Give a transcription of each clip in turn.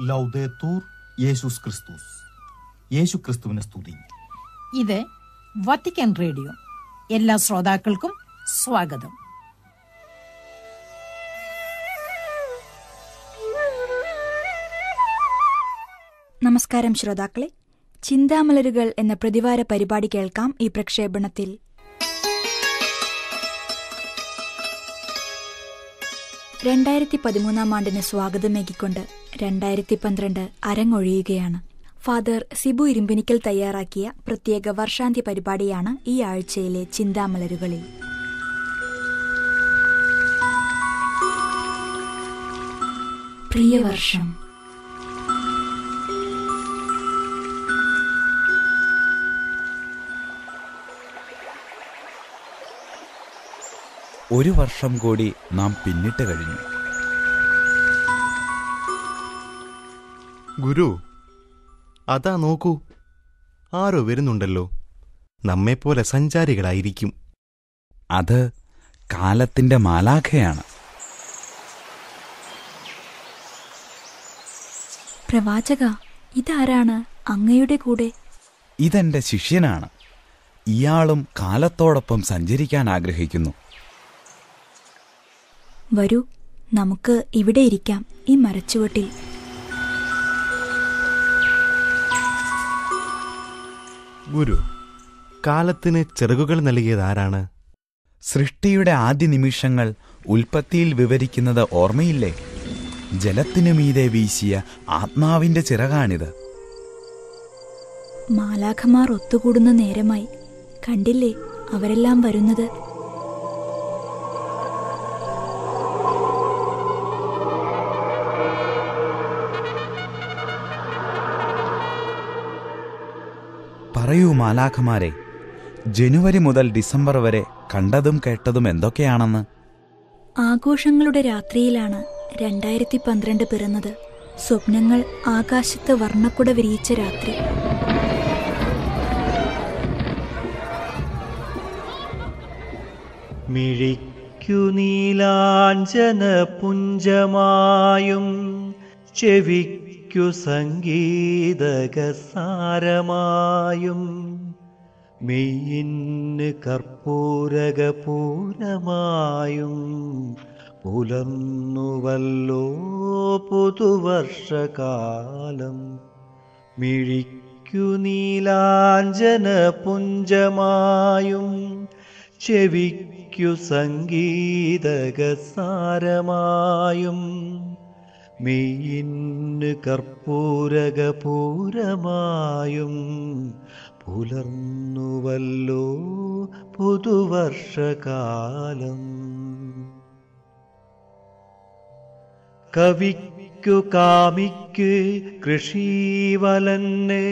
ലൗദേത്തൂർ യേശുസ് ക്രിസ്തുസ് യേശു ക്രിസ്തുവിനെ സ്തുതി ഇത് വത്തിക്കാൻ റേഡിയോ എല്ലാ ശ്രോതാക്കൾക്കും സ്വാഗതം നമസ്കാരം ശ്രോതാക്കളെ ചിന്താമലരുകൾ എന്ന പ്രതിവാര പരിപാടി കേൾക്കാം ഈ പ്രക്ഷേപണത്തിൽ രണ്ടായിരത്തി പതിമൂന്നാം ആണ്ടിന് സ്വാഗതമേകിക്കൊണ്ട് രണ്ടായിരത്തി പന്ത്രണ്ട് അരങ്ങൊഴിയുകയാണ് ഫാദർ സിബു ഇരുമ്പിനിക്കൽ തയ്യാറാക്കിയ പ്രത്യേക വർഷാന്ത്യ പരിപാടിയാണ് ഈ ആഴ്ചയിലെ ചിന്താമലരുകളിൽ പ്രിയവർഷം ഒരു വർഷം കൂടി നാം പിന്നിട്ട് കഴിഞ്ഞു ഗുരു അതാ നോക്കൂ ആരോ വരുന്നുണ്ടല്ലോ നമ്മെപ്പോലെ സഞ്ചാരികളായിരിക്കും അത് കാലത്തിന്റെ മാലാഖയാണ് പ്രവാചക ഇതാരാണ് അങ്ങയുടെ കൂടെ ഇതെന്റെ ശിഷ്യനാണ് ഇയാളും കാലത്തോടൊപ്പം സഞ്ചരിക്കാൻ ആഗ്രഹിക്കുന്നു വരൂ നമുക്ക് ഇവിടെ ഇരിക്കാം ഈ മരച്ചുവട്ടിൽ ഗുരു കാലത്തിന് ചിറകുകൾ നൽകിയത് ആരാണ് സൃഷ്ടിയുടെ ആദ്യ നിമിഷങ്ങൾ ഉൽപ്പത്തിയിൽ വിവരിക്കുന്നത് ഓർമ്മയില്ലേ ജലത്തിനു മീതെ വീശിയ ആത്മാവിന്റെ ചിറകാണിത് മാലാഖമാർ ഒത്തുകൂടുന്ന നേരമായി കണ്ടില്ലേ അവരെല്ലാം വരുന്നത് പറയൂ മാലാഖമാരെ ജനുവരി മുതൽ ഡിസംബർ വരെ കണ്ടതും കേട്ടതും എന്തൊക്കെയാണെന്ന് ആഘോഷങ്ങളുടെ രാത്രിയിലാണ് രണ്ടായിരത്തി പന്ത്രണ്ട് പിറന്നത് സ്വപ്നങ്ങൾ ആകാശത്ത് വർണ്ണക്കുട വിരിയിച്ച രാത്രി മിഴിക്കു നീലാഞ്ചന പുഞ്ചമായും ചെവിക്കു സംഗീതകസാരമായും മെയ്യിന് കർപ്പൂരകപൂരമായും പുലർന്നുവല്ലോ പുതുവർഷകാലം മിഴിക്കു നീലാഞ്ചന പുഞ്ചമായും ചെവിക്കു സംഗീതകസാരമായും മെയ്യിന് കർപ്പൂരകപൂരമായും പുലർന്നുവല്ലോ പുതുവർഷകാലം കവിക്കു കാമിക്ക് കൃഷീവലന്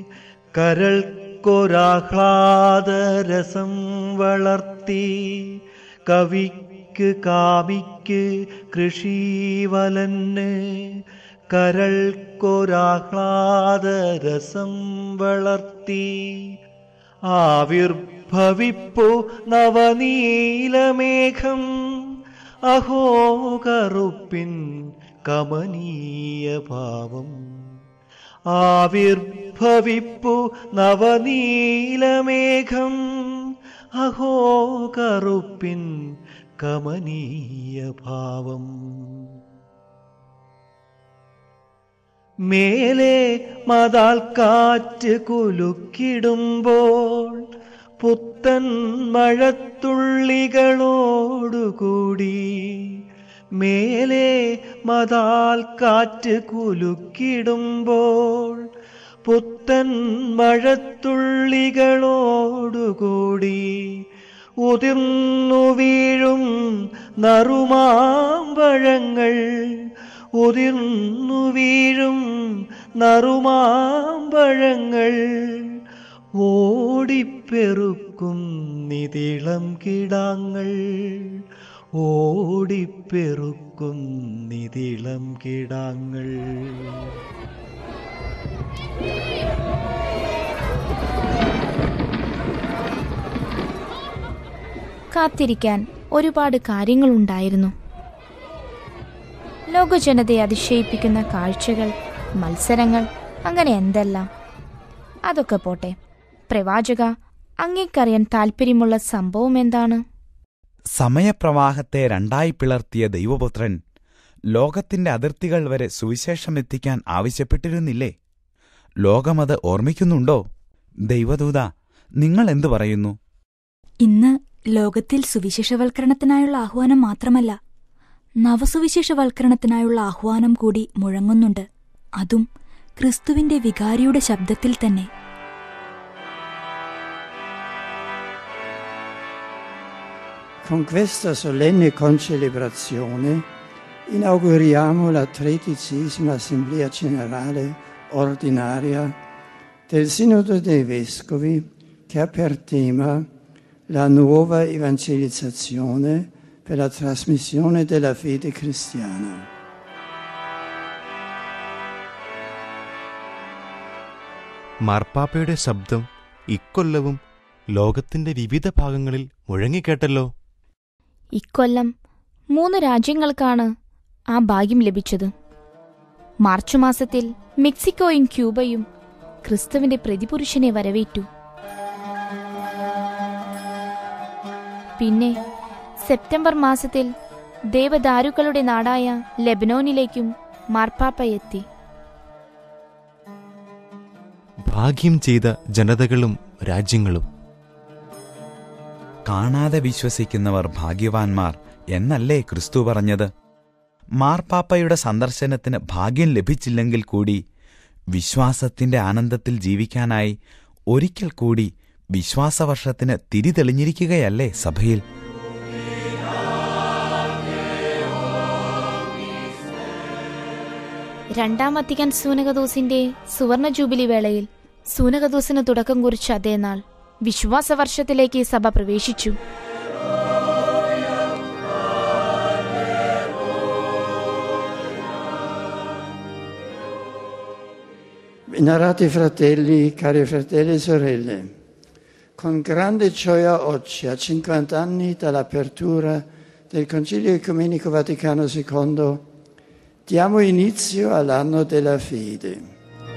കരൾക്കൊരാഹ്ലാദരസം വളർത്തി കവിക്ക് കാമിക്ക് കൃഷീവലന് കരൾക്കൊരാഹ്ലാദരസം വളർത്തി ആവിർഭവിപ്പു നവനീലമേഘം അഹോ കറുപ്പിൻ കമനീയ ഭാവം ആവിർഭവിപ്പു നവനീലമേഘം അഹോ കറുപ്പിൻ കമനീയ ഭാവം മേലെ മതാൽ കാറ്റ് കുലുക്കിടുമ്പോൾ പുത്തൻ മഴത്തുള്ളികളോടുകൂടി മേലെ മതാൽ കാറ്റ് കുലുക്കിടുമ്പോൾ പുത്തൻ മഴത്തുള്ളികളോടുകൂടി ഉതിർന്നു വീഴും നറുമാമ്പഴങ്ങൾ ഉതിർന്നു വീഴും നറുമാമ്പഴങ്ങൾ ഓടിപ്പെറുക്കും നിതിളം കിടാങ്ങൾ ഓടിപ്പെറുക്കും നിതിളം കിടാങ്ങൾ കാത്തിരിക്കാൻ ഒരുപാട് കാര്യങ്ങളുണ്ടായിരുന്നു ലോകജനതയെ അതിശയിപ്പിക്കുന്ന കാഴ്ചകൾ മത്സരങ്ങൾ അങ്ങനെ എന്തെല്ലാം അതൊക്കെ പോട്ടെ പ്രവാചക അങ്ങേക്കറിയാൻ താല്പര്യമുള്ള സംഭവം എന്താണ് സമയപ്രവാഹത്തെ രണ്ടായി പിളർത്തിയ ദൈവപുത്രൻ ലോകത്തിന്റെ അതിർത്തികൾ വരെ സുവിശേഷമെത്തിക്കാൻ ആവശ്യപ്പെട്ടിരുന്നില്ലേ ലോകമത് ഓർമ്മിക്കുന്നുണ്ടോ ദൈവദൂത നിങ്ങൾ എന്തു പറയുന്നു ഇന്ന് ലോകത്തിൽ സുവിശേഷവൽക്കരണത്തിനായുള്ള ആഹ്വാനം മാത്രമല്ല നവസുവിശേഷവൽക്കരണത്തിനായുള്ള ആഹ്വാനം കൂടി മുഴങ്ങുന്നുണ്ട് അതും ക്രിസ്തുവിന്റെ വികാരിയുടെ ശബ്ദത്തിൽ തന്നെ Con questa solenne concelebrazione inauguriamo la tredicesima Assemblea Generale ordinaria del Sinodo dei Vescovi che ha per tema la nuova evangelizzazione per la trasmissione della fede cristiana. മാർപ്പാപ്പയുടെ ശബ്ദം ഇക്കൊല്ലവും ലോകത്തിന്റെ വിവിധ ഭാഗങ്ങളിൽ മുഴങ്ങിക്കേട്ടല്ലോ ഇക്കൊല്ലം മൂന്ന് രാജ്യങ്ങൾക്കാണ് ആ ഭാഗ്യം ലഭിച്ചത് മാർച്ച് മാസത്തിൽ മെക്സിക്കോയും ക്യൂബയും ക്രിസ്തുവിന്റെ പ്രതിപുരുഷനെ വരവേറ്റു പിന്നെ സെപ്റ്റംബർ മാസത്തിൽ ദേവദാരുക്കളുടെ നാടായ ലെബനോനിലേക്കും മാർപ്പാപ്പ എത്തി ഭാഗ്യം ചെയ്ത ജനതകളും രാജ്യങ്ങളും കാണാതെ വിശ്വസിക്കുന്നവർ ഭാഗ്യവാന്മാർ എന്നല്ലേ ക്രിസ്തു പറഞ്ഞത് മാർപ്പാപ്പയുടെ സന്ദർശനത്തിന് ഭാഗ്യം ലഭിച്ചില്ലെങ്കിൽ കൂടി വിശ്വാസത്തിന്റെ ആനന്ദത്തിൽ ജീവിക്കാനായി ഒരിക്കൽ കൂടി വിശ്വാസവർഷത്തിന് തിരി തെളിഞ്ഞിരിക്കുകയല്ലേ സഭയിൽ രണ്ടാം വത്തിക്കാൻ സൂനകദോസിന്റെ സുവർണ ജൂബിലി വേളയിൽ സൂനകദോസിന് തുടക്കം കുറിച്ച അതേ നാൾ വിശ്വാസവർഷത്തിലേക്ക് സഭ പ്രവേശിച്ചു Venerati fratelli, cari fratelli e sorelle, con grande gioia oggi, a 50 anni dall'apertura del Concilio Ecumenico Vaticano II, diamo inizio all'anno della fede.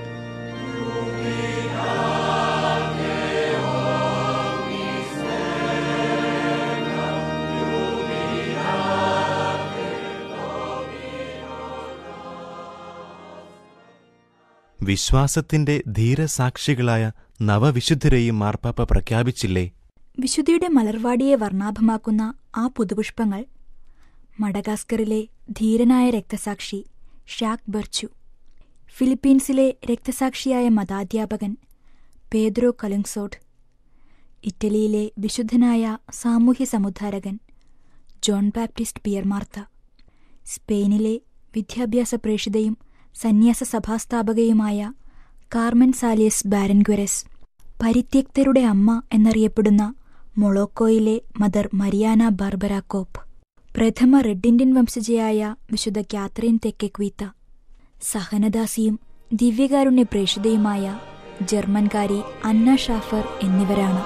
വിശ്വാസത്തിന്റെ ധീരസാക്ഷികളായ നവവിശുദ്ധരെയും മാർപ്പാപ്പ പ്രഖ്യാപിച്ചില്ലേ വിശുദ്ധിയുടെ മലർവാടിയെ വർണ്ണാഭമാക്കുന്ന ആ പുതുപുഷ്പങ്ങൾ മഡഗാസ്കറിലെ ധീരനായ രക്തസാക്ഷി ഷാക് ബർച്ചു ഫിലിപ്പീൻസിലെ രക്തസാക്ഷിയായ മതാധ്യാപകൻ പേദ്രോ കലുങ്സോട്ട് ഇറ്റലിയിലെ വിശുദ്ധനായ സാമൂഹ്യ സമുദ്ധാരകൻ ജോൺ ബാപ്റ്റിസ്റ്റ് പിയർമാർത്ത സ്പെയിനിലെ വിദ്യാഭ്യാസ പ്രേഷിതയും സന്യാസ സഭാസ്ഥാപകയുമായ കാർമൻ സാലിയസ് ബാരൻഗ്വരസ് പരിത്യക്തരുടെ അമ്മ എന്നറിയപ്പെടുന്ന മൊളോക്കോയിലെ മദർ മരിയാന ബാർബരാക്കോപ്പ് പ്രഥമ റെഡ് ഇന്ത്യൻ വംശജയായ വിശുദ്ധ കാത്രീൻ തെക്കെക്വീത്ത സഹനദാസിയും ദിവ്യകാരുണ്യ പ്രേഷിതയുമായ ജർമ്മൻകാരി അന്ന ഷാഫർ എന്നിവരാണ്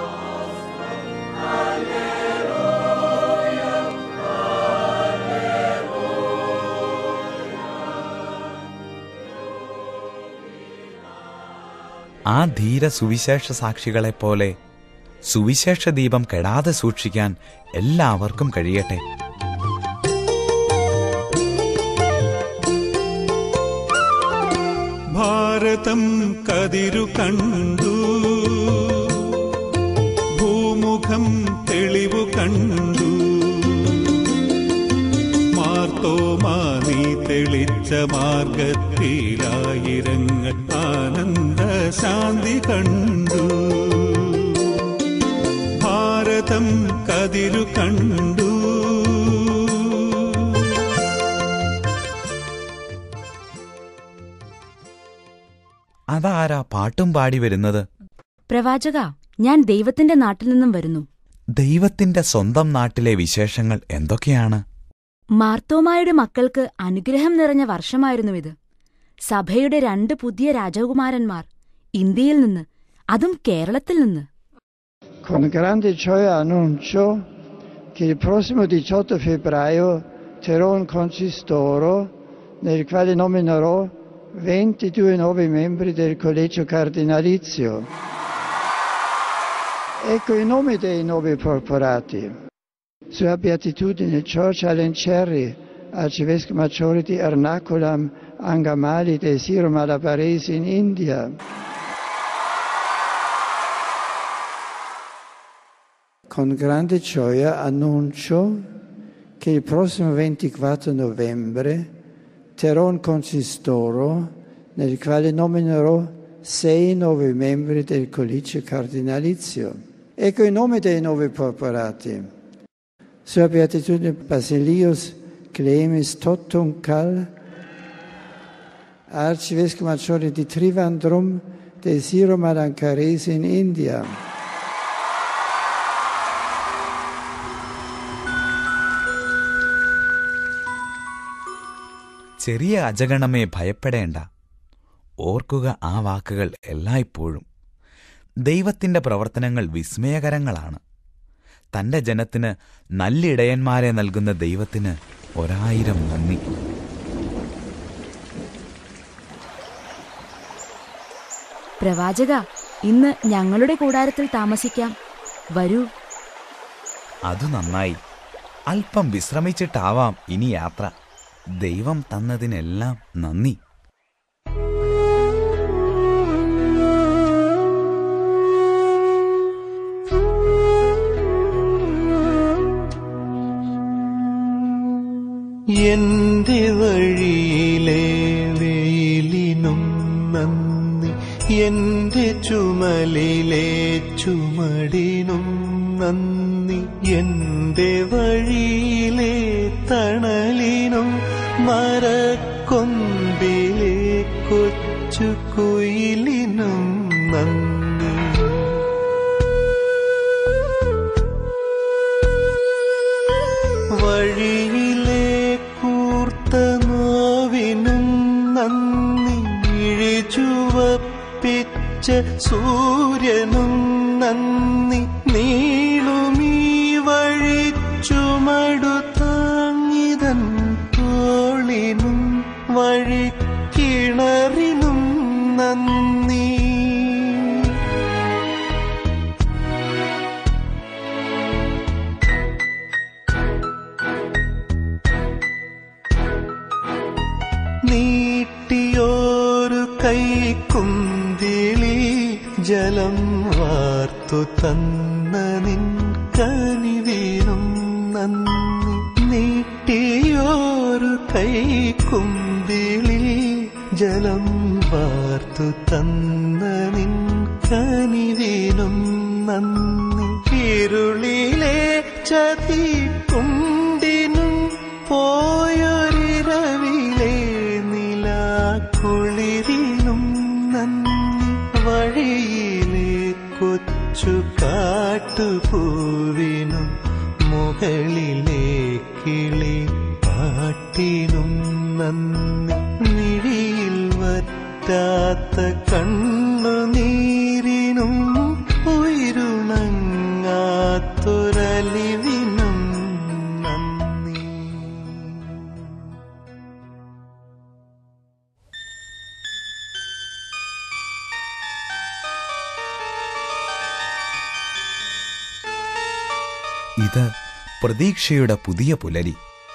ആ ധീര സുവിശേഷ സാക്ഷികളെപ്പോലെ സുവിശേഷ ദീപം കെടാതെ സൂക്ഷിക്കാൻ എല്ലാവർക്കും കഴിയട്ടെ ഭാരതം കതിരു കണ്ടു ഭൂമുഖം തെളിവു കണ്ടു മാർത്തോമാ നീ തെളിച്ച മാർഗത്തിലായിരങ്ങൾ ആനന്ദ ശാന്തി കണ്ടു ഭാരതം കതിരു കണ്ടു അതാരാ പാട്ടും പാടി വരുന്നത് പ്രവാചക ഞാൻ ദൈവത്തിന്റെ നാട്ടിൽ നിന്നും വരുന്നു ദൈവത്തിന്റെ സ്വന്തം നാട്ടിലെ വിശേഷങ്ങൾ എന്തൊക്കെയാണ് മാർത്തോമായുടെ മക്കൾക്ക് അനുഗ്രഹം നിറഞ്ഞ വർഷമായിരുന്നു ഇത് സഭയുടെ രണ്ട് പുതിയ രാജകുമാരന്മാർ ഇന്ത്യയിൽ നിന്ന് അതും കേരളത്തിൽ നിന്ന് Con grande gioia annuncio che il prossimo 18 febbraio terrò un consistoro nel quale nominerò 22 nuovi membri del collegio cardinalizio. Ecco i nomi dei nuovi porporati. Sua Beatitudine George Allen Cherry, Arcivescovo Maggiore di Ernakulam, Angamali dei Siro Malabaresi in India. Con grande gioia annuncio che il prossimo 24 novembre terrò un consistoro nel quale nominerò sei nuovi membri del collegio cardinalizio. Ecco i nomi dei nuovi porporati. Sua Beatitudine Basilius Clemens Tottunkal, Arcivescovo Maggiore di Trivandrum del Siro Malancarese in India. ചെറിയ അജഗണമേ ഭയപ്പെടേണ്ട ഓർക്കുക ആ വാക്കുകൾ എല്ലായ്പ്പോഴും ദൈവത്തിന്റെ പ്രവർത്തനങ്ങൾ വിസ്മയകരങ്ങളാണ് തന്റെ ജനത്തിന് നല്ലിടയന്മാരെ നൽകുന്ന ദൈവത്തിന് ഒരായിരം നന്ദി പ്രവാചക ഇന്ന് ഞങ്ങളുടെ കൂടാരത്തിൽ താമസിക്കാം വരൂ അതു നന്നായി അല്പം വിശ്രമിച്ചിട്ടാവാം ഇനി യാത്ര ദൈവം തന്നതിനെല്ലാം നന്ദി എന്റെ വഴിയിലെ വെയിലിനും നന്ദി എന്റെ ചുമലിലെ ചുമടിനും നന്ദി എന്റെ വഴിയിലെ തണലിനും മരക്കൊമ്പിലെ കൊച്ചു കുയിലിനും നന്ദി വഴിയിലെ കൂർത്ത നോവിനും നന്ദി ഇഴിചുവപ്പിച്ച സൂര്യനും നന്ദി നീളുമീ വഴി ചുമടു താങ്ങിതൻ തോളിനും വഴിക്കിണറിനും നന്ദി നീട്ടിയോരു കൈക്കുന്തിളി ജലം വാർത്തു തന്ന നിൻ കനിവിനും നന്ദി നീട്ടിയോരു കൈക്കുന്തിളി ജലം വാർത്തു തന്ന നിൻ കനിവിനും നന്ദി ഇരുളിലെ ചതിക്കുണ്ടിനും പോയൊരിരവിലെ നിലാക്കുളിരിനും നന്ദി വഴിയിലെ കൊച്ചു കാട്ടുപൂവിനും മുകളിലെ കിളി പാട്ടിനും നന്ദി മിഴിയിൽ വറ്റാത്ത കണ്ണുനീരിനും ഉയരുണങ്ങാത്തൊരലിവിനും നന്ദി ഇത് പ്രതീക്ഷയുടെ പുതിയ പുലരി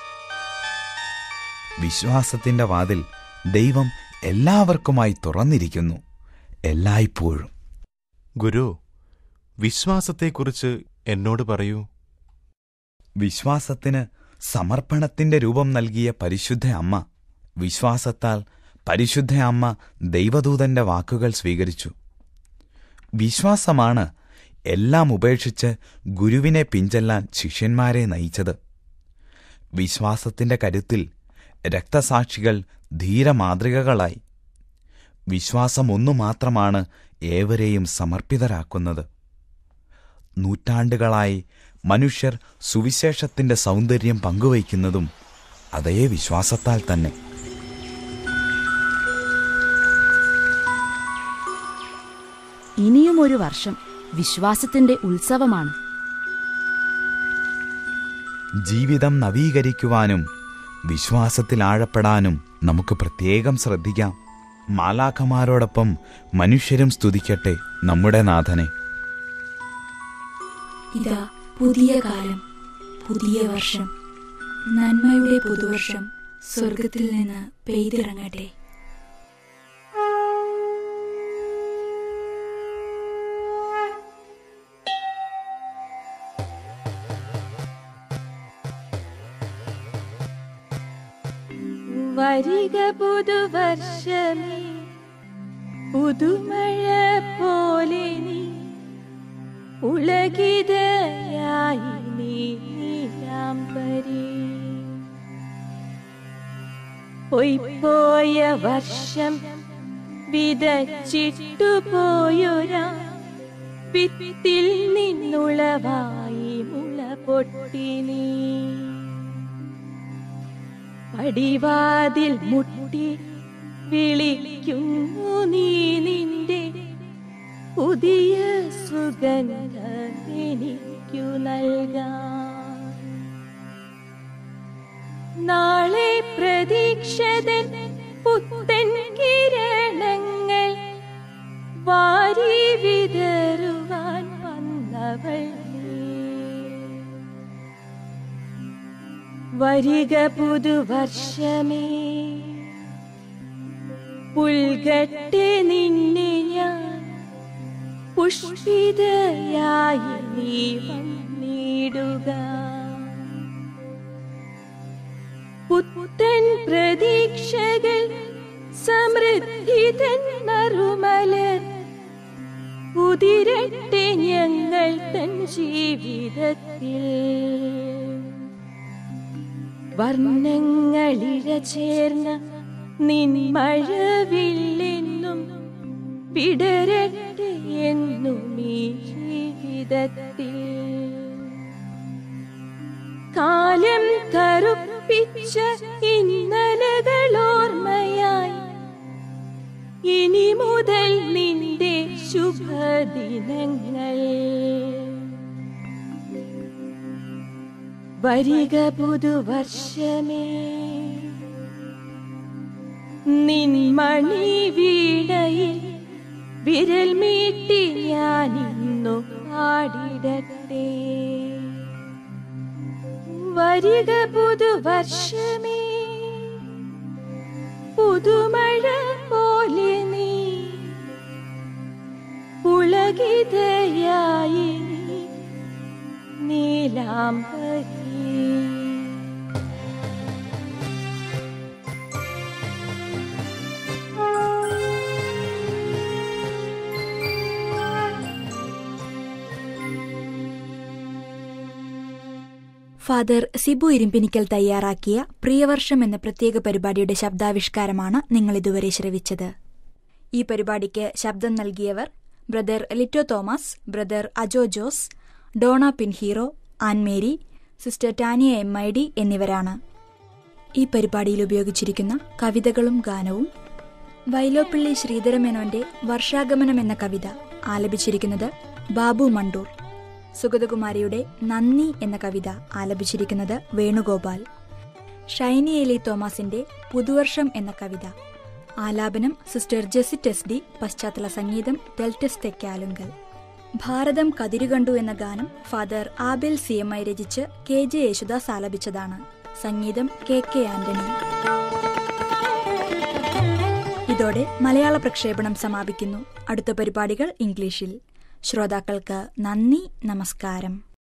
വിശ്വാസത്തിന്റെ വാതിൽ ദൈവം എല്ലാവർക്കുമായി തുറന്നിരിക്കുന്നു എല്ലായ്പ്പോഴും ഗുരു വിശ്വാസത്തെക്കുറിച്ച് എന്നോട് പറയൂ വിശ്വാസത്തിന് സമർപ്പണത്തിന്റെ രൂപം നൽകിയ പരിശുദ്ധ അമ്മ വിശ്വാസത്താൽ പരിശുദ്ധ അമ്മ ദൈവദൂതന്റെ വാക്കുകൾ സ്വീകരിച്ചു വിശ്വാസമാണ് എല്ലാം ഉപേക്ഷിച്ച് ഗുരുവിനെ പിഞ്ചെല്ലാൻ ശിഷ്യന്മാരെ നയിച്ചത് വിശ്വാസത്തിന്റെ കരുത്തിൽ രക്തസാക്ഷികൾ ധീരമാതൃകകളായി വിശ്വാസം ഒന്നു മാത്രമാണ് ഏവരെയും സമർപ്പിതരാക്കുന്നത് നൂറ്റാണ്ടുകളായി മനുഷ്യർ സുവിശേഷത്തിന്റെ സൗന്ദര്യം പങ്കുവയ്ക്കുന്നതും അതേ വിശ്വാസത്താൽ തന്നെ ഇനിയും ഒരു വർഷം വിശ്വാസത്തിന്റെ ഉത്സവമാണ് ജീവിതം നവീകരിക്കുവാനും വിശ്വാസത്തിൽ ആഴപ്പെടാനും നമുക്ക് പ്രത്യേകം ശ്രദ്ധിക്കാം മാലാഖമാരോടൊപ്പം മനുഷ്യരും സ്തുതിക്കട്ടെ നമ്മുടെ നാഥനെ ഇതാ പുതിയ കാലം പുതിയ വർഷം നന്മയുടെ പുതുവർഷം സ്വർഗത്തിൽ നിന്ന് പെയ്തിറങ്ങട്ടെ വരിക പുതുവർഷമേ പുതുമഴ പോലെ നീ ഉലകിതയായി നീ നീലാംബരി പൊയ്പോയ വർഷം വിതച്ചിട്ടു പോയൊരാ പിത്തിൽ നിന്നുളവായി മുള പൊട്ടി നീ പടിവാതിൽ മുട്ടി വിളിക്കുന്നു നീ നിന്റെ പുതിയ സുഗന്ധം എനിക്കു നൽകാം നാളെ പ്രതീക്ഷതൻ പുത്തൻ കിരണങ്ങൾ വാരി വിതറുവാൻ വന്നവൾ നീ വരിക പുതുവർഷമേ പുൽകട്ടെ നിന്നെ ഞാൻ പുഷ്പിതയായി നീ വന്നിടുക പുത്തൻ പ്രതീക്ഷകൾ സമൃദ്ധി തൻ നറുമലർ ഉതിരട്ടെ ഞങ്ങൾ തൻ ജീവിതത്തിൽ വർണ്ണങ്ങളിഴ ചേർന്ന നിൻ മഴവില്ലെന്നും വിടരട്ടെ എന്നും ഈ ജീവിതത്തിൽ കാലം കറുപ്പിച്ച ഇന്നലകളോർമ്മയായി ഇനി മുതൽ നിന്റെ ശുഭദിനങ്ങൾ വരിക പുതുവർഷമേ നിൻ മണി വീണയിൽ വിരൽ മീട്ടി ഞാൻ ഇന്നു പാടിടട്ടെ വരിക പുതുവർഷമേ പുതുമഴ പോലെ നീ പുളകിതയായി നീ നീലാംബരി ഫാദർ സിബു ഇരിമ്പിനിക്കൽ തയ്യാറാക്കിയ പ്രിയവർഷം എന്ന പ്രത്യേക പരിപാടിയുടെ ശബ്ദാവിഷ്കാരമാണ് നിങ്ങൾ ഇതുവരെ ശ്രവിച്ചത് ഈ പരിപാടിക്ക് ശബ്ദം നൽകിയവർ brother Lito Thomas brother Ajo Jose Dona Pinheiro Annmary sister Tania M I D എന്നിവരാണ് ഈ പരിപാടിയിൽ ഉപയോഗിച്ചിരിക്കുന്ന കവിതകളും ഗാനവും വൈലോപ്പിള്ളി ശ്രീധരമേനോന്റെ വർഷാഗമനം എന്ന കവിത ആലപിച്ചിരിക്കുന്നത് ബാബു മണ്ടൂർ സുഗതകുമാരിയുടെ നന്ദി എന്ന കവിത ആലപിച്ചിരിക്കുന്നത് വേണുഗോപാൽ ഷൈനി എലി തോമസിന്റെ പുതുവർഷം എന്ന കവിത ആലാപനം സിസ്റ്റർ ജെസിറ്റ് എസ് ഡി പശ്ചാത്തല സംഗീതം ഡെൽറ്റസ് തെക്കാലുങ്കൽ ഭാരതം കതിരുകണ്ടു എന്ന ഗാനം father Abel C M I രചിച്ച് കെ ജെ യേശുദാസ് ആലപിച്ചതാണ് സംഗീതം കെ കെ ആന്റണി ഇതോടെ മലയാള പ്രക്ഷേപണം സമാപിക്കുന്നു അടുത്ത പരിപാടികൾ ഇംഗ്ലീഷിൽ ശ്രോതാക്കൾക്ക് നന്ദി നമസ്കാരം